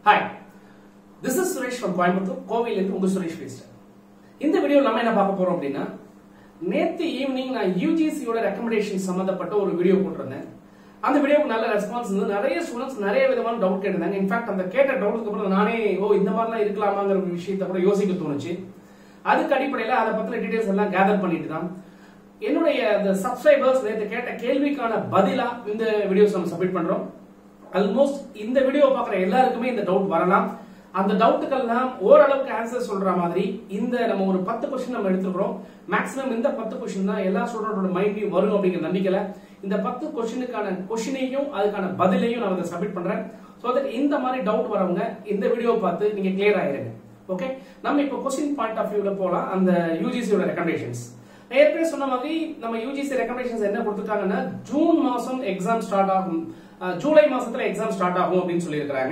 hi this is Suresh from Coimbatore கோவையிலிருந்து உங்க சுரேஷ் பேசுறேன் இந்த வீடியோவில் நம்ம என்ன பார்க்க போறோம் அப்படின்னா நேத்து ஈவினிங் நான் யூஜிசியோட ரெக்கமெண்டேஷன் சம்பந்தப்பட்ட ஒரு வீடியோ போட்டிருந்தேன் அந்த வீடியோக்கு நல்ல ரெஸ்பான்ஸ் இருந்து நிறைய ஸ்டூடெண்ட்ஸ் நிறைய விதமான டவுட் கேட்டிருந்தாங்க இன்ஃபேக்ட் அந்த கேட்ட டவுட்டுக்கு அப்புறம் நானே ஓ இந்த மாதிரிலாம் இருக்கலாமாங்கிற ஒரு விஷயத்த கூட யோசிக்க தோணுச்சு அதுக்கு அடிப்படையில் அதை பத்தின டீடைல்ஸ் எல்லாம் கேதர் பண்ணிட்டு தான் என்னுடைய அந்த சப்ஸ்கிரைபர்ஸ் நேற்று கேட்ட கேள்விக்கான பதிலா இந்த வீடியோஸ் நம்ம சப்மிட் பண்றோம் ஆல்மோஸ்ட் இந்த வீடியோ பார்க்குற எல்லாருக்குமே இந்த டவுட் வரலாம் அந்த டவுட்டுக்கெல்லாம் ஓரளவுக்கு ஆன்சர் சொல்ற மாதிரி இந்த நம்ம ஒரு பத்து கொஸ்டின் நம்ம எடுத்துக்கிறோம் மேக்ஸிமம் இந்த பத்து கொஸ்டின் தான் எல்லா ஸ்டூடெண்டோட மைண்ட்லயும் வரும் அப்படிங்கிற நம்பிக்கையில இந்த பத்து கொஸ்டினுக்கான கொஸ்டினையும் அதுக்கான பதிலையும் நான் அதை சப்மிட் பண்றேன் ஸோ தட் இந்த மாதிரி டவுட் வரவங்க இந்த வீடியோ பார்த்து நீங்க கிளியர் ஆயிருங்க ஓகே நம்ம இப்போ கொஸ்டின் பாயிண்ட் ஆஃப் வியூல போலாம் அந்த யூஜிசியோட ரெக்கமெண்டேஷன்ஸ் நான் ஏற்கனவே சொன்ன மாதிரி நம்ம யூஜிசி ரெக்கமெண்டேஷன்ஸ் என்ன கொடுத்துட்டாங்கன்னா ஜூன் மாசம் எக்ஸாம் ஸ்டார்ட் ஆகும் அஹ் ஜூலை மாசத்துல எக்ஸாம் ஸ்டார்ட் ஆகும் அப்படின்னு சொல்லியிருக்காங்க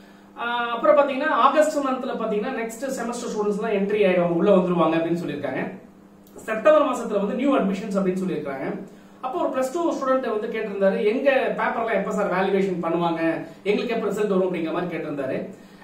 அஹ் அப்புறம் பாத்தீங்கன்னா ஆகஸ்ட் மந்த்ல பாத்தீங்கன்னா நெக்ஸ்ட் செமஸ்டர் ஸ்டூடெண்ட்ஸ் எல்லாம் என்ட்ரி ஆயிடுவாங்க உள்ள வந்துருவாங்க அப்படின்னு சொல்லியிருக்காங்க செப்டம்பர் மாசத்துல வந்து நியூ அட்மிஷன்ஸ் அப்படின்னு சொல்லியிருக்காங்க அப்போ ஒரு பிளஸ் டூ ஸ்டூடெண்ட் வந்து கேட்டிருந்தாரு எங்க பேப்பர்லாம் எப்ப சார் வேல்யூவேஷன் பண்ணுவாங்க எங்களுக்கு எப்ப ரிசல்ட் வரும் அப்படிங்கிற மாதிரி கேட்டிருந்தாரு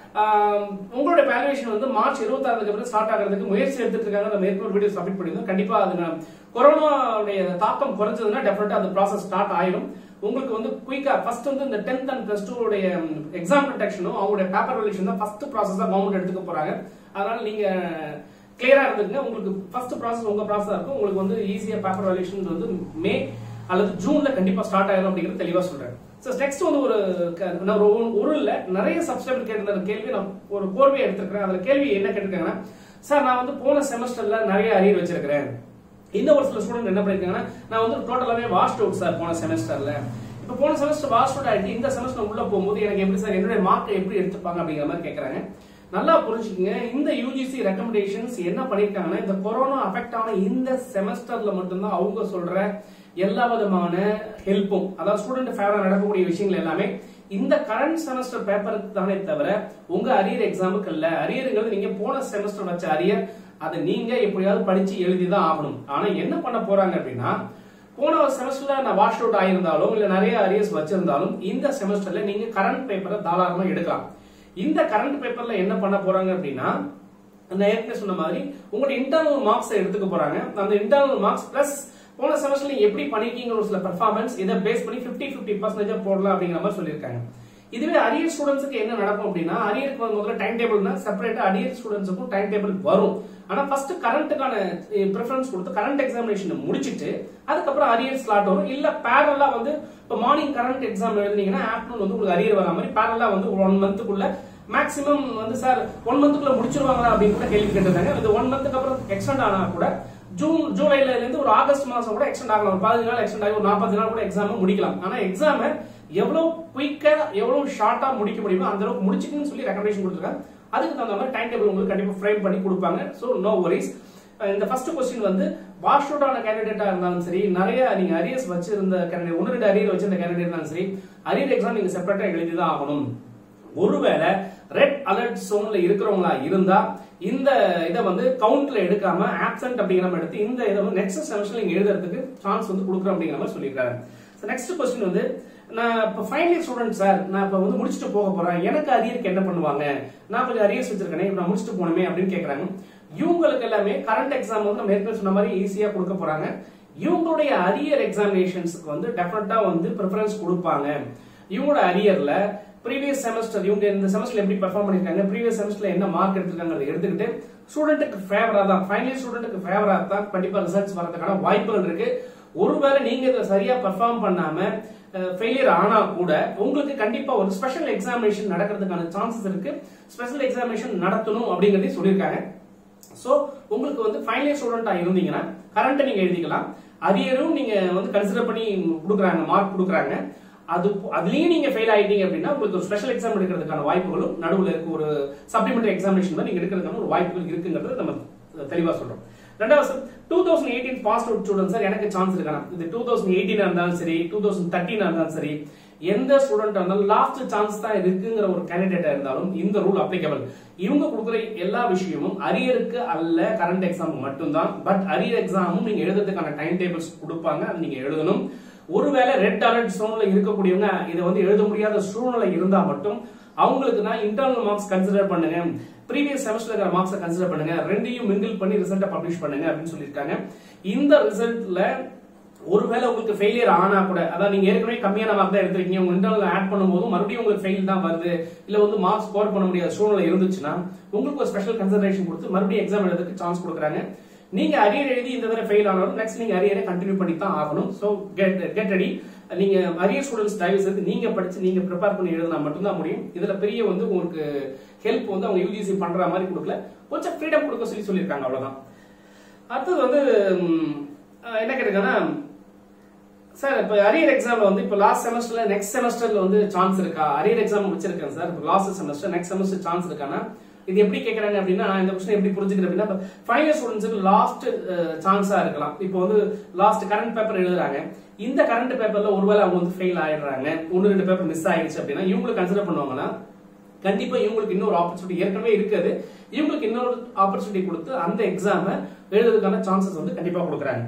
ஆஹ் உங்களோட வேல்யூவேஷன் வந்து மார்ச் இருபத்தாறுக்கு அப்புறம் ஸ்டார்ட் ஆகிறதுக்கு முயற்சி எடுத்துட்டு இருக்காங்க நம்ம ஏற்கனவே வீடியோ சப்மிட் பண்ணியிருந்தோம் கண்டிப்பா அது நான் கொரோனாவுடைய தாக்கம் குறைஞ்சதுன்னா டெஃபினட்டா அந்த ப்ராசஸ் ஸ்டார்ட் ஆயிடும் உங்களுக்கு வந்து குயிக்கா ஃபர்ஸ்ட் வந்து இந்த டென்த் அண்ட் பிளஸ் டூ உடைய எக்ஸாம் ப்ரொடெக்ஷனும் அவங்களுடைய பேப்பர் வேல்யூஷன் தான் ஃபர்ஸ்ட் ப்ராசஸ் தான் கவர்மெண்ட் எடுத்துக்க போறாங்க அதனால நீங்க கிளியரா இருந்துங்க உங்களுக்கு ஃபர்ஸ்ட் ப்ராசஸ் உங்க ப்ராசஸ் இருக்கும் உங்களுக்கு வந்து ஈஸியா பேப்பர் வேல்யூஷன் வந்து மே அல்லது ஜூன்ல கண்டிப்பா ஸ்டார்ட் ஆயிடும் அப்படிங்கிறது தெளிவா சொல்றேன் ஸோ நெக்ஸ்ட் வந்து ஒரு க- நான் ஒரு ஒரு இல்ல நிறைய சப்ஸ்கிரைபர் கேட்டிருந்த கேள்வி நான் ஒரு கோர்வையை எடுத்திருக்கிறேன் அதுல கேள்வி என்ன கேட்டிருக்காங்கன்னா சார் நான் வந்து போன செமஸ்டர்ல நிறைய அரியர் வச்சிருக்கிறேன் இன்னும் ஒரு சில ஸ்டூடெண்ட் என்ன பண்ணிருக்காங்கன்னா நான் வந்து டோட்டலாவே வாஷ்ட் அவுட் சார் போன செமஸ்டர்ல இப்ப போன செமஸ்டர் வாஷ்ட் அவுட் ஆயிட்டு இந்த செமஸ்டர் உள்ள போகும்போது எனக்கு எப்படி சார் என்னுடைய மார்க் எப்படி எடுத்துப்பாங்க அப்படிங்கிற மாதிரி கேக்குறாங்க நல்லா புரிஞ்சுக்கங்க இந்த யூஜிசி ரெக்கமெண்டேஷன்ஸ் என்ன பண்ணிருக்காங்கன்னா இந்த கொரோனா அஃபெக்ட் ஆன இந்த செமஸ்டர்ல மட்டும்தான் அவங்க சொல்ற எல்லா விதமான ஹெல்ப்பும் அதாவது ஸ்டூடெண்ட் ஃபேவரா நடக்கக்கூடிய விஷயங்கள் எல்லாமே இந்த கரண்ட் செமஸ்டர் பேப்பருக்கு தானே தவிர உங்க அரியர் எக்ஸாமுக்கு இல்ல அரியருங்கிறது நீங்க போன செமஸ்டர் வச்ச அரியர் அதை நீங்க எப்படியாவது படிச்சு எழுதி தான் ஆகணும் ஆனா என்ன பண்ண போறாங்க அப்படின்னா போன ஒரு செமஸ்டர்ல நான் வாஷ் அவுட் ஆயிருந்தாலும் இல்ல நிறைய அரியர்ஸ் வச்சிருந்தாலும் இந்த செமஸ்டர்ல நீங்க கரண்ட் பேப்பரை தாராளமா எடுக்கலாம் இந்த கரண்ட் பேப்பர்ல என்ன பண்ண போறாங்க அப்படின்னா நான் ஏற்கனவே சொன்ன மாதிரி உங்களோட இன்டர்னல் மார்க்ஸ் எடுத்துக்க போறாங்க அந்த இன்டர்னல் மார்க்ஸ் பிளஸ் போன செமஸ்டர்ல நீங்க எப்படி பண்ணிருக்கீங்க ஒரு சில பெர்ஃபார்மன்ஸ் இதை பேஸ் பண்ணி 50 50% பர்சன்டேஜ் போடலாம் அப்படிங்கிற மாதிரி சொல்லியிருக்காங்க இதுவே அரியர் ஸ்டூடெண்ட்ஸ்க்கு என்ன நடக்கும் அப்படின்னா அரியருக்கு வந்து முதல்ல டைம் டேபிள்னா செப்பரேட்டா அரியர் ஸ்டூடெண்ட்ஸுக்கும் டைம் டேபிள் வரும் ஆனா ஃபர்ஸ்ட் கரண்ட்டுக்கான ப்ரிஃபரன்ஸ் கொடுத்து கரண்ட் எக்ஸாமினேஷன் முடிச்சிட்டு அதுக்கப்புறம் அரியர் ஸ்லாட் வரும் இல்ல பேரலா வந்து இப்போ மார்னிங் கரண்ட் எக்ஸாம் எழுதுனீங்கன்னா ஆஃப்டர்நூன் வந்து உங்களுக்கு அரியர் வர மாதிரி பேரலா வந்து ஒன் மந்த்துக்குள்ள மேக்ஸிமம் வந்து சார் ஒன் மந்த்துக்குள்ள முடிச்சிருவாங்களா அப்படின்னு கூட கேள்வி கேட்டிருந்தாங்க இந்த ஒன் மந்த்துக்கு அப்புறம் எக்ஸ்டெண்ட் ஆனா கூட ஜூன் ஜூலைல இருந்து ஒரு ஆகஸ்ட் மாசம் கூட எக்ஸ்டெண்ட் ஆகலாம் ஒரு பதினஞ்சு நாள் எக்ஸ்டெண்ட் ஆகி ஒரு நாற்பது நாள் கூட எக்ஸாம் முடிக்கலாம் ஆனா எக்ஸாம் எவ்வளவு குயிக்கா எவ்வளவு ஷார்ட்டா முடிக்க முடியுமோ அந்த அளவுக்கு முடிச்சுக்கணும்னு சொல்லி ரெக்கமெண்டேஷன் கொடுத்துருக்காங்க அதுக்கு தகுந்த மாதிரி டைம் டேபிள் உங்களுக்கு கண்டிப்பா ஃப்ரேம் பண்ணி கொடுப்பாங்க ஸோ நோ வரிஸ் இந்த ஃபர்ஸ்ட் கொஸ்டின் வந்து வாஷ் அவுட் ஆன கேண்டிடேட்டா இருந்தாலும் சரி நிறைய நீங்க அரியர்ஸ் வச்சிருந்த கேண்டிடேட் ஒன்று ரெண்டு அரியர் வச்சிருந்த கேண்டிடேட் இருந்தாலும் சரி அரியர் எக்ஸாம் நீங்க செப்பரேட்டா எழுதி தான் ஆகணும் ஒருவேளை ரெட் அலர்ட் சோன்ல இருக்கிறவங்களா இருந்தா இந்த இதை வந்து கவுண்ட்ல எடுக்காம ஆப்சென்ட் அப்படிங்கிற மாதிரி எடுத்து இந்த இதை வந்து நெக்ஸ்ட் செமஸ்டர் நீங்க எழுதுறதுக்கு சான்ஸ் வந்து கொடுக்குறோம் அப்படிங்கிற மாதிரி சொல்லியிருக்காரு நெக்ஸ்ட் கொஸ்டின் வந்து நான் இப்போ ஃபைனல் இயர் ஸ்டூடெண்ட் சார் நான் இப்போ வந்து முடிச்சுட்டு போக போறேன் எனக்கு அரியருக்கு என்ன பண்ணுவாங்க நான் கொஞ்சம் அரியர்ஸ் வச்சிருக்கேனே இப்போ நான் முடிச்சுட்டு போகணுமே அப்படின்னு கேட்கறாங்க இவங்களுக்கு எல்லாமே கரண்ட் எக்ஸாம் வந்து நம்ம ஏற்கனவே சொன்ன மாதிரி ஈஸியா கொடுக்க போறாங்க இவங்களுடைய அரியர் எக்ஸாமினேஷன்ஸ்க்கு வந்து டெஃபினட்டா வந்து ப்ரிஃபரன்ஸ் கொடுப்பாங்க இவங்களோட அரியர்ல ப்ரீவியஸ் செமஸ்டர் இவங்க இந்த செமஸ்டர் எப்படி பெர்ஃபார்ம் பண்ணிருக்காங்க ப்ரீவியஸ் செமஸ்டர்ல என்ன மார்க் எடுத்திருக்காங்க எடுத்துக்கிட்டு ஸ்டூடெண்ட்டுக்கு ஃபேவரா தான் ஃபைனல் ஸ்டூடெண்ட்டுக்கு ஃபேவரா தான் கண்டிப்பா ரிசல்ட்ஸ் வரதுக்கான வாய்ப்புகள் இருக்கு ஒருவேளை நீங்க இதை சரியா பெர்ஃபார்ம் பண்ணாம ஃபெயிலியர் ஆனா கூட உங்களுக்கு கண்டிப்பா ஒரு ஸ்பெஷல் எக்ஸாமினேஷன் நடக்கிறதுக்கான சான்சஸ் இருக்கு ஸ்பெஷல் எக்ஸாமினேஷன் நடத்தணும் அப்படிங்கறதையும் சொல்லியிருக்காங்க சோ உங்களுக்கு வந்து ஃபைனல் இயர் ஸ்டூடெண்டா இருந்தீங்கன்னா கரண்ட் நீங்க எழுதிக்கலாம் அரியரும் நீங்க வந்து கன்சிடர் பண்ணி கொடுக்குறாங்க மார்க் கொடுக்குறாங்க அது அதுலயும் நீங்க ஃபெயில் ஆயிட்டீங்க அப்படின்னா உங்களுக்கு ஒரு ஸ்பெஷல் எக்ஸாம் எடுக்கிறதுக்கான வாய்ப்புகளும் நடுவுல இருக்க ஒரு சப்ளிமெண்டரி எக்ஸாமினேஷன் தான் நீங்க எடுக்கிறதுக்கான ஒரு வாய்ப்புகள் இருக்குங்கிறது நம்ம தெளிவா சொல்றோம் ரெண்டாவது two thousand eighteen pass out student sir எனக்கு சான்ஸ் இருக்கலாம் இது டூ தௌசண்ட் எயிட்டீனா இருந்தாலும் சரி டூ தௌசண்ட் தேர்ட்டினா இருந்தாலும் சரி எந்த ஸ்டூடெண்ட் இருந்தாலும் லாஸ்ட் சான்ஸ் தான் இருக்குங்கிற ஒரு கேண்டிடேட்டா இருந்தாலும் இந்த ரூல் அப்ளிகபிள் இவங்க கொடுக்குற எல்லா விஷயமும் அரியருக்கு அல்ல கரண்ட் எக்ஸாம் மட்டும்தான் பட் அரியர் எக்ஸாமும் நீங்க எழுதுறதுக்கான டைம் டேபிள்ஸ் கொடுப்பாங்க அது நீங்க எழுதணும் ஒருவேளை ரெட் அலர்ட் சோன்ல இருக்கக்கூடியவங்க இதை வந்து எழுத முடியாத சூழ்நிலை இருந்தா மட்டும் அவங்களுக்கு நான் இன்டர்னல் மார்க்ஸ் கன்சிடர் பண்ணுங்க ப்ரீவியஸ் செமஸ்டர் இருக்கிற மார்க்ஸை கன்சிடர் பண்ணுங்க ரெண்டையும் மிங்கிள் பண்ணி ரிசல்ட்டை பப்ளிஷ் பண்ணுங்க அப்படின்னு சொல்லியிருக்காங்க இந்த ரிசல்ட்ல ஒருவேளை உங்களுக்கு ஃபெயிலியர் ஆனா கூட அதாவது நீங்க ஏற்கனவே கம்மியான மார்க் தான் எடுத்திருக்கீங்க உங்க இன்டர்னல் ஆட் பண்ணும்போது மறுபடியும் உங்களுக்கு ஃபெயில் தான் வருது இல்ல வந்து மார்க் ஸ்கோர் பண்ண முடியாத சூழ்நிலை இருந்துச்சுன்னா உங்களுக்கு ஒரு ஸ்பெஷல் கன்சிடரேஷன் கொடுத்து மறுபடியும் எக்ஸாம் எழுதுறதுக்கு சான்ஸ் கொடுக்குறாங்க நீங்க அரியர் எழுதி இந்த தடவை ஃபெயில் ஆனாலும் நெக்ஸ்ட் நீங்க அரியரை கண்டினியூ பண்ணி தான் ஆகணும் ஸோ கெட் கெட் ரெடி நீங்க அரியர் ஸ்டூடெண்ட்ஸ் தயவு செய்து நீங்க படிச்சு நீங்க ப்ரிப்பேர் பண்ணி எழுதினா மட்டும்தான் முடியும் இதுல பெரிய வந்து உங்களுக்கு ஹெல்ப் வந்து அவங்க யூஜிசி பண்ற மாதிரி கொடுக்கல கொஞ்சம் ஃப்ரீடம் கொடுக்க சொல்லி சொல்லியிருக்காங்க அவ்வளவுதான் அடுத்தது வந்து ம், அஹ், என்ன கேட்டுங்கன்னா சார் இப்போ அரியர் எக்ஸாம்ல வந்து இப்போ லாஸ்ட் செமஸ்டர்ல நெக்ஸ்ட் செமஸ்டர்ல வந்து சான்ஸ் இருக்கா அரியர் எக்ஸாம் வச்சிருக்கேன் சார் இப்போ last semester next semester chance இருக்கானா இது எப்படி கேக்குறாங்க அப்படின்னா நான் இந்த கொஸ்டின் எப்படி புரிஞ்சுக்கிறேன் அப்படின்னா ஃபைனல் ஸ்டூடெண்ட்ஸுக்கு லாஸ்ட் சான்ஸா இருக்கலாம் இப்போ வந்து லாஸ்ட் கரண்ட் பேப்பர் எழுதுறாங்க இந்த கரண்ட் பேப்பர்ல ஒருவேளை அவங்க வந்து ஃபெயில் ஆயிடுறாங்க ஒன்னு ரெண்டு பேப்பர் மிஸ் ஆயிடுச்சு அப்படின்னா இவங்களுக்கு கன்சிடர் பண்ணுவாங்கன்னா கண்டிப்பா இவங்களுக்கு இன்னொரு ஆப்பர்ச்சுனிட்டி ஏற்கனவே இருக்குது இவங்களுக்கு இன்னொரு ஆப்பர்ச்சுனிட்டி கொடுத்து அந்த எக்ஸாமை எழுதுறதுக்கான சான்சஸ் வந்து கண்டிப்பா கொடுக்குறாங்க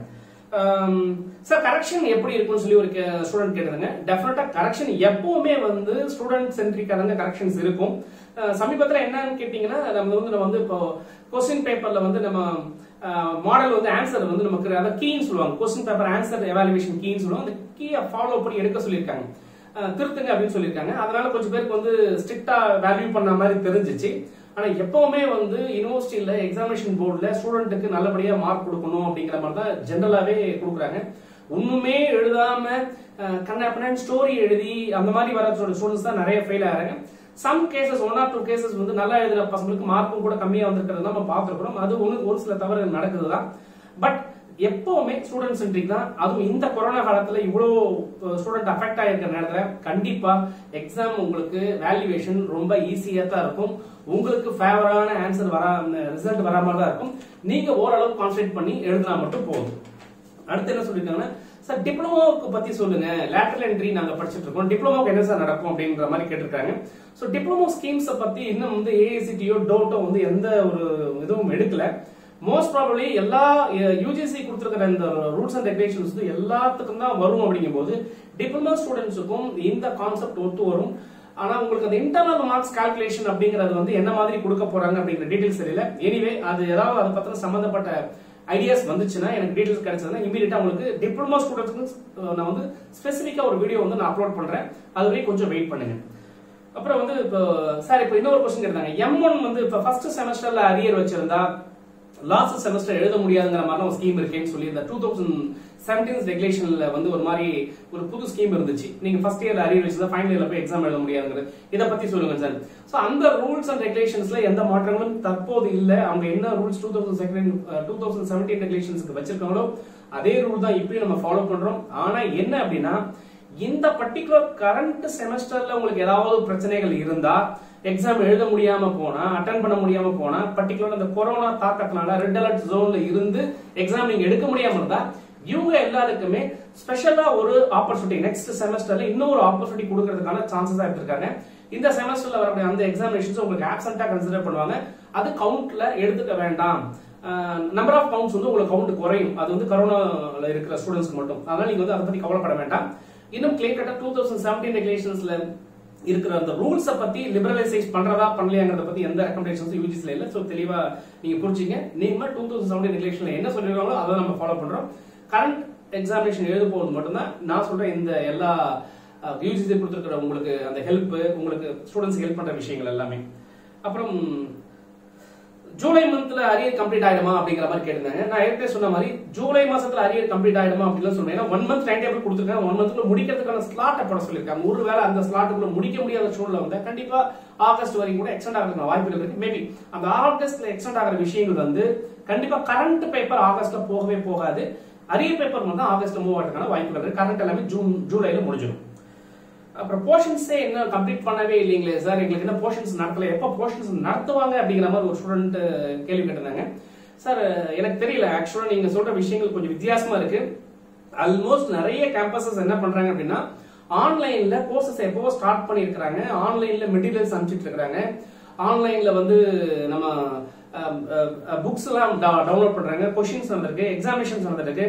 சார் கரெக்ஷன் எப்படி இருக்கும்னு சொல்லி ஒரு ஸ்டூடெண்ட் கேட்டதுங்க டெஃபினட்டா கரெக்ஷன் எப்பவுமே வந்து ஸ்டூடெண்ட் சென்ட்ரிக்கான கரெக்ஷன்ஸ் இருக்கும் அஹ் சமீபத்துல என்னன்னு கேட்டீங்கன்னா நம்ம வந்து நம்ம வந்து இப்போ கொஸ்டின் பேப்பர்ல வந்து நம்ம மாடல் வந்து ஆன்சர் வந்து நமக்கு அதாவது கீன்னு சொல்லுவாங்க கொஸ்டின் பேப்பர் ஆன்சர் எவாலுவேஷன் கீன்னு சொல்லுவாங்க அந்த கீயை ஃபாலோ பண்ணி எடுக்க சொல்லியிருக்காங்க அஹ் திருத்துங்க அப்படின்னு சொல்லியிருக்காங்க அதனால கொஞ்சம் பேருக்கு வந்து ஸ்ட்ரிக்டா வேல்யூ பண்ண மாதிரி தெரிஞ்சிச்சு ஆனா எப்பவுமே வந்து யூனிவர்சிட்டியில எக்ஸாமினேஷன் போர்டுல ஸ்டூடெண்ட்டுக்கு நல்லபடியா மார்க் கொடுக்கணும் அப்படிங்கிற மாதிரி தான் ஜென்ரலாவே கொடுக்குறாங்க ஒண்ணுமே எழுதாம கண்ணாப்பன ஸ்டோரி எழுதி அந்த மாதிரி வர ஸ்டூடெண்ட்ஸ் தான் நிறைய ஃபெயில் ஆகிறாங்க some cases one or two cases வந்து நல்லா எழுதுற பசங்களுக்கு மார்க்கும் கூட கம்மியா வந்திருக்கிறது நம்ம பார்த்துருக்கிறோம் அது ஒன்று ஒரு சில தவறுகள் நடக்குது தான் பட் எப்பவுமே ஸ்டூடெண்ட் சென்ட்ரிக் தான் அதுவும் இந்த கொரோனா காலத்துல இவ்வளோ ஸ்டூடெண்ட் அஃபெக்ட் ஆயிருக்கிற நேரத்துல கண்டிப்பா எக்ஸாம் உங்களுக்கு வேல்யூவேஷன் ரொம்ப ஈஸியா தான் இருக்கும் உங்களுக்கு ஃபேவரான ஆன்சர் வரா ரிசல்ட் வரா மாதிரி தான் இருக்கும் நீங்க ஓரளவு கான்சென்ட்ரேட் பண்ணி எழுதினா மட்டும் போதும் அடுத்து என்ன சொல்லிருக்காங்கன்னா சார் டிப்ளமோவுக்கு பத்தி சொல்லுங்க லேட்டரல் என்ட்ரி நாங்க படிச்சிட்டு இருக்கோம் டிப்ளமோக்கு என்ன சார் நடக்கும் அப்படின்ற மாதிரி கேட்டிருக்காங்க ஸோ டிப்ளமோ ஸ்கீம்ஸை பத்தி இன்னும் வந்து ஏஐசிடியோ டோட்டோ வந்து எந்த ஒரு இதுவும் எடுக்கல மோஸ்ட் ப்ராபப்ளி எல்லா யூஜிசி கொடுத்துருக்கிற இந்த ரூல்ஸ் அண்ட் ரெகுலேஷன்ஸ் வந்து எல்லாத்துக்கும் தான் வரும் அப்படிங்கும்போது டிப்ளமோ ஸ்டூடெண்ட்ஸுக்கும் இந்த கான்செப்ட் ஒத்து வரும் ஆனா உங்களுக்கு அந்த இன்டர்னல் மார்க்ஸ் கால்குலேஷன் அப்படிங்கறது வந்து என்ன மாதிரி கொடுக்க போறாங்க அப்படிங்கிற டீடைல்ஸ் தெரியல எனிவே அது ஏதாவது அதை பத்தின சம்பந்தப்பட்ட ஐடியாஸ் வந்துச்சுன்னா எனக்கு டீடைல்ஸ் கிடைச்சதுன்னா இமீடியட்டா உங்களுக்கு டிப்ளமோ ஸ்டூடெண்ட்ஸ்க்கு நான் வந்து ஸ்பெசிஃபிக்கா ஒரு வீடியோ வந்து நான் அப்லோட் பண்றேன் அது வரைக்கும் கொஞ்சம் வெயிட் பண்ணுங்க அப்புறம் வந்து இப்போ சார் இப்போ இன்னொரு கொஸ்டின் கேட்டாங்க எம் ஒன் வந்து இப்போ ஃபர்ஸ்ட் செமஸ்டர்ல அரியர் வச்சிருந்தா லாஸ்ட் செமஸ்டர் எழுத முடியாதுங்கிற மாதிரி ஒரு ஸ்கீம் இருக்கேன்னு சொல்லி இந்த டூ தௌசண்ட் செவன்டீன் ரெகுலேஷன்ல வந்து ஒரு மாதிரி ஒரு புது ஸ்கீம் இருந்துச்சு நீங்க ஃபர்ஸ்ட் இயர் அரியர் வச்சு ஃபைனல் இயர்ல போய் எக்ஸாம் எழுத முடியாதுங்கிறது இதை பத்தி சொல்லுங்க சார் சோ அந்த ரூல்ஸ் அண்ட் ரெகுலேஷன்ஸ்ல எந்த மாற்றங்களும் தற்போது இல்ல அவங்க என்ன rules two thousand second two thousand seventeen ரெகுலேஷன்ஸ்க்கு வச்சிருக்காங்களோ அதே ரூல் தான் இப்பயும் நம்ம ஃபாலோ பண்றோம் ஆனா என்ன அப்படின்னா இந்த பர்டிகுலர் கரண்ட் செமஸ்டர்ல உங்களுக்கு ஏதாவது பிரச்சனைகள் இருந்தா எக்ஸாம் எழுத முடியாம போனா அட்டன் பண்ண முடியாம போனா பர்டிகுலர் அந்த கொரோனா தாக்கத்தினால ரெட் அலர்ட் ஜோன்ல இருந்து எக்ஸாம் நீங்க எடுக்க முடியாம இருந்தா இவங்க எல்லாருக்குமே ஸ்பெஷலா ஒரு ஆப்பர்ச்சுனிட்டி நெக்ஸ்ட் செமஸ்டர்ல இன்னொரு ஆப்பர்ச்சுனிட்டி கொடுக்கறதுக்கான சான்சஸ் எடுத்திருக்காங்க இந்த செமஸ்டர்ல வரக்கூடிய அந்த எக்ஸாமினேஷன்ஸ் உங்களுக்கு ஆப்சென்டா கன்சிடர் பண்ணுவாங்க அது கவுண்ட்ல எடுத்துக்க வேண்டாம் நம்பர் ஆஃப் கவுண்ட்ஸ் வந்து உங்களுக்கு கவுண்ட் குறையும் அது வந்து கொரோனால இருக்கிற ஸ்டூடெண்ட்ஸ்க்கு மட்டும் அதனால நீங்க வந்து அதை பத்தி கவலைப்பட வேண்டாம் இன்னும் கிளியர் கட்டா டூ தௌசண்ட் செவன்டீன் ரெகுலேஷன்ஸ்ல இருக்கிற அந்த ரூல்ஸை பத்தி லிபரலைசைஸ் பண்றதா பண்ணலையாங்கிறத பத்தி எந்த ரெக்கமெண்டேஷன்ஸ் யூஜிஸ்ல இல்ல சோ தெளிவா நீங்க புரிஞ்சுங்க நீங்க டூ தௌசண்ட் செவன்டீன் ரெகுலேஷன்ல என்ன சொல்லிருக்காங்களோ அதை நம்ம ஃபாலோ பண்றோம் கரண்ட் எக்ஸாமினேஷன் எழுத போகிறது மட்டும்தான் நான் சொல்ற இந்த எல்லா யூஜிசி கொடுத்துருக்கிற உங்களுக்கு அந்த ஹெல்ப் உங்களுக்கு ஸ்டூடெண்ட்ஸ் ஹெல்ப் பண்ற விஷயங்கள் எல்லாமே அப்புறம் ஜூலை மந்த்ல அரியர் கம்ப்ளீட் ஆயிடுமா அப்படிங்கிற மாதிரி கேட்டிருந்தாங்க நான் ஏற்கனவே சொன்ன மாதிரி ஜூலை மாசத்துல அரியர் கம்ப்ளீட் ஆயிடுமா அப்படின்னு சொல்றேன் ஏன்னா ஒன் மந்த் டைம் டேபிள் கொடுத்துருக்காங்க ஒன் மந்த்ல முடிக்கிறதுக்கான ஸ்லாட்டை போட சொல்லியிருக்காங்க ஒருவேளை அந்த ஸ்லாட்டுக்குள்ள முடிக்க முடியாத சூழ்நிலை வந்து கண்டிப்பா ஆகஸ்ட் வரைக்கும் கூட எக்ஸ்டெண்ட் ஆகிறதுக்கான வாய்ப்புகள் இருக்கு மேபி அந்த ஆகஸ்ட்ல எக்ஸ்டெண்ட் ஆகிற விஷயங்கள் வந்து கண்டிப்பா கரண்ட் பேப்பர் ஆகஸ்ட்ல போகவே போகாது அரியர் பேப்பர் மட்டும் ஆகஸ்ட்ல மூவ் ஆகிறதுக்கான வாய்ப்புகள் இருக்கு கரண்ட் எல்லாமே ஜூன் ஜூலைல முடிஞ்சிடும் அப்புறம் போர்ஷன்ஸே என்ன கம்ப்ளீட் பண்ணவே இல்லைங்களே சார் எங்களுக்கு என்ன போர்ஷன்ஸ் நடத்தல எப்போ போர்ஷன்ஸ் நடத்துவாங்க அப்படிங்கிற மாதிரி ஒரு ஸ்டூடெண்ட் கேள்வி கேட்டிருந்தாங்க சார் எனக்கு தெரியல ஆக்சுவலா நீங்க சொல்ற விஷயங்கள் கொஞ்சம் வித்தியாசமா இருக்கு ஆல்மோஸ்ட் நிறைய கேம்பஸஸ் என்ன பண்றாங்க அப்படின்னா ஆன்லைன்ல கோர்சஸ் எப்போ ஸ்டார்ட் பண்ணியிருக்கிறாங்க ஆன்லைன்ல மெட்டீரியல்ஸ் அனுப்பிச்சிட்டு இருக்காங்க ஆன்லைன்ல வந்து நம்ம புக்ஸ் எல்லாம் டவுன்லோட் பண்றாங்க கொஷின்ஸ் வந்திருக்கு எக்ஸாமினேஷன்ஸ் வந்திருக்கு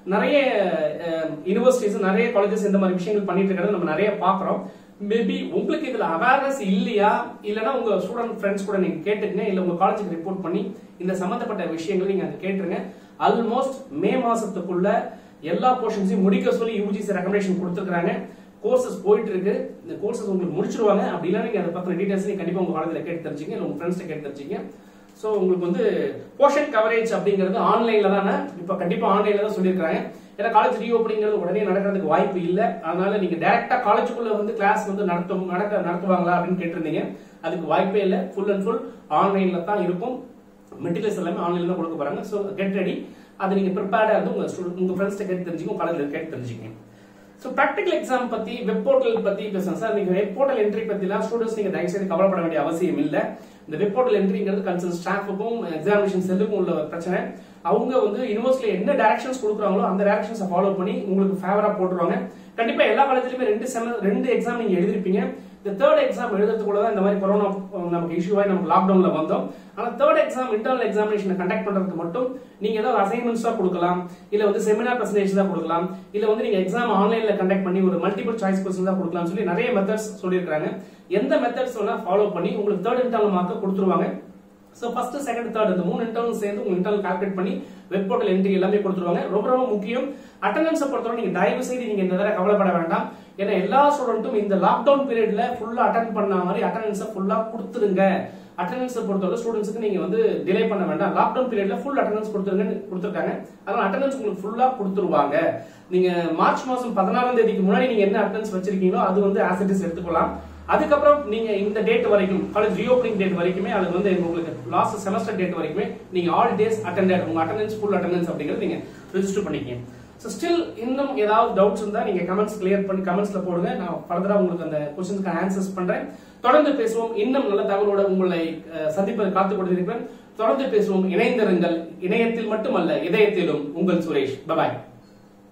நிறைய யூனிவர்சிட்டிஸ் நிறைய காலேஜஸ் இந்த மாதிரி விஷயங்கள் பண்ணிட்டு இருக்கிறத நம்ம நிறைய பாக்குறோம் மேபி உங்களுக்கு இதுல அவேர்னஸ் இல்லையா இல்லனா உங்க ஸ்டூடெண்ட் ஃப்ரெண்ட்ஸ் கூட நீங்க கேட்டுக்கங்க இல்ல உங்க காலேஜுக்கு ரிப்போர்ட் பண்ணி இந்த சம்பந்தப்பட்ட விஷயங்கள் நீங்க அங்க கேட்டுருங்க ஆல்மோஸ்ட் மே மாசத்துக்குள்ள எல்லா போர்ஷன்ஸையும் முடிக்க சொல்லி யூஜிசி ரெக்கமெண்டேஷன் கொடுத்துருக்காங்க கோர்சஸ் போயிட்டு இருக்கு இந்த கோர்சஸ் உங்களுக்கு முடிச்சிருவாங்க அப்படின்னா நீங்க அதை பத்தின டீடைல்ஸ் நீங்க கண்டிப்பா உங்க காலேஜ்ல கேட்டு தெரிஞ்சுங்க இல்ல உங்க ஃப்ரெண்ட்ஸ் கேட்டு தெரிஞ்சுங்க சோ உங்களுக்கு வந்து போர்ஷன் கவரேஜ் அப்படிங்கிறது ஆன்லைன்ல தானே இப்ப கண்டிப்பா ஆன்லைன்ல தான் சொல்லியிருக்காங்க ஏன்னா காலேஜ் ரீஓப்பனிங்கிறது உடனே நடக்கிறதுக்கு வாய்ப்பு இல்ல அதனால நீங்க டைரக்டா காலேஜுக்குள்ள வந்து கிளாஸ் வந்து நடத்தும் நடக்க நடத்துவாங்களா அப்படின்னு கேட்டிருந்தீங்க அதுக்கு வாய்ப்பே இல்ல ஃபுல் அண்ட் ஃபுல் ஆன்லைன்ல தான் இருக்கும் மெட்டீரியல்ஸ் எல்லாமே ஆன்லைன்ல தான் கொடுக்க போறாங்க ஸோ கெட் ரெடி அதை நீங்க ப்ரிப்பேர்டா இருந்து உங்க ஸ்டூடெண்ட் உங்க ஃப்ரெண்ட்ஸ் கேட்டு தெரிஞ்சுக்கோங்க காலேஜ்ல கேட்டு தெரிஞ்சுக்கங்க ஸோ ப்ராக்டிகல் எக்ஸாம் பத்தி வெப் போர்ட்டல் பத்தி பேசுறேன் சார் நீங்க வெப் போர்ட்டல் என்ட்ரி பத்திலாம் ஸ்டூடெண்ட்ஸ் நீங்க தயவு செய்து கவலைப்பட வேண்டிய அவசியம் இல்ல இந்த வெப் போர்ட்டல் என்ட்ரிங்கிறது கன்சர்ன் ஸ்டாஃபுக்கும் எக்ஸாமினேஷன் செல்லுக்கும் உள்ள பிரச்சனை அவங்க வந்து யூனிவர்சிட்டியில என்ன டைரக்ஷன்ஸ் கொடுக்குறாங்களோ அந்த டைரக்ஷன்ஸை ஃபாலோ பண்ணி உங்களுக்கு ஃபேவரா போட்டுருவாங்க கண்டிப்பா எல்லா காலேஜ்லயுமே ரெண்டு செம ரெண்டு எக்ஸாம் நீங்க எழுதிருப்பீங்க இந்த தேர்ட் எக்ஸாம் எழுதுறதுக்குள்ள தான் இந்த மாதிரி கொரோனா நமக்கு இஷ்யூ ஆகி நமக்கு லாக்டவுன்ல வந்தோம் ஆனா third exam internal examination conduct பண்றதுக்கு மட்டும் நீங்க ஏதாவது அசைன்மெண்ட்ஸ் தான் கொடுக்கலாம் இல்ல வந்து செமினார் பிரசன்டேஷன் தான் கொடுக்கலாம் இல்ல வந்து நீங்க எக்ஸாம் ஆன்லைன்ல கண்டக்ட் பண்ணி ஒரு மல்டிபிள் சாய்ஸ் கொஸ்டின் தான் கொடுக்கலாம் சொல்லி நிறைய மெத்தட்ஸ் சொல்லியிருக்காங்க எந்த மெத்தட்ஸ் வேணா ஃபாலோ பண்ணி உங்களுக்கு தேர்ட் இன்டர்னல் மார்க் கொடுத்துருவாங்க சோ ஃபர்ஸ்ட் செகண்ட் தேர்ட் இந்த மூணு இன்டர்னல் சேர்ந்து உங்க இன்டர்னல் கால்குலேட் பண்ணி வெப் போர்ட்டல் என்ட்ரி எல்லாமே கொடுத்துருவாங்க ரொம்ப ரொம்ப முக்கியம் அட்டண்டன்ஸை பொறுத்தவரை நீங்க தயவு செய்து நீங்க இந்த தடவை கவலைப்பட வேண்டாம் ஏன்னா எல்லா ஸ்டூடெண்ட்டும் இந்த லாக்டவுன் பீரியட்ல ஃபுல்லா அட்டன் பண்ண மாதிரி அட்டண்டன்ஸை ஃபுல்லா கொடுத்துருங்க அட்டண்டன்ஸை பொறுத்தவரை ஸ்டூடெண்ட்ஸ்க்கு நீங்க வந்து டிலே பண்ண வேண்டாம் லாக்டவுன் பீரியட்ல ஃபுல் அட்டண்டன்ஸ் கொடுத்துருங்கன்னு கொடுத்துருக்காங்க அதனால அட்டண்டன்ஸ் உங்களுக்கு ஃபுல்லா கொடுத்துருவாங்க நீங்க மார்ச் மாசம் பதினாறாம் தேதிக்கு முன்னாடி நீங்க என்ன அட்டண்டன்ஸ் வச்சிருக்கீங்களோ அது வந்து ஆசிட்டிஸ் எடுத்துக்கலாம் அதுக்கப்புறம் நீங்க இந்த டேட் வரைக்கும் காலேஜ் ரீஓப்பனிங் டேட் வரைக்குமே அது வந்து உங்களுக்கு லாஸ்ட் செமஸ்டர் டேட் வரைக்குமே நீங்க ஆல் டேஸ் அட்டெண்டட் உங்க அட்டெண்டன்ஸ் ஃபுல் அட்டெண்டன்ஸ் அப்படிங்கிறது நீங்க ரெஜிஸ்டர் பண்ணிக்கங்க ஸோ ஸ்டில் இன்னும் ஏதாவது டவுட்ஸ் இருந்தா நீங்க கமெண்ட்ஸ் கிளியர் பண்ணி கமெண்ட்ஸ்ல போடுங்க நான் ஃபர்தரா உங்களுக்கு அந்த கொஸ்டின்ஸ்க்கு ஆன்சர்ஸ் பண்றேன் தொடர்ந்து பேசுவோம் இன்னும் நல்ல தகவலோட உங்களை அஹ், சந்திப்பதை காத்துக் கொண்டிருக்கிறேன் தொடர்ந்து பேசுவோம் இணைந்திருங்கள் இணையத்தில் மட்டுமல்ல இதயத்திலும் உங்கள் சுரேஷ் பபாய்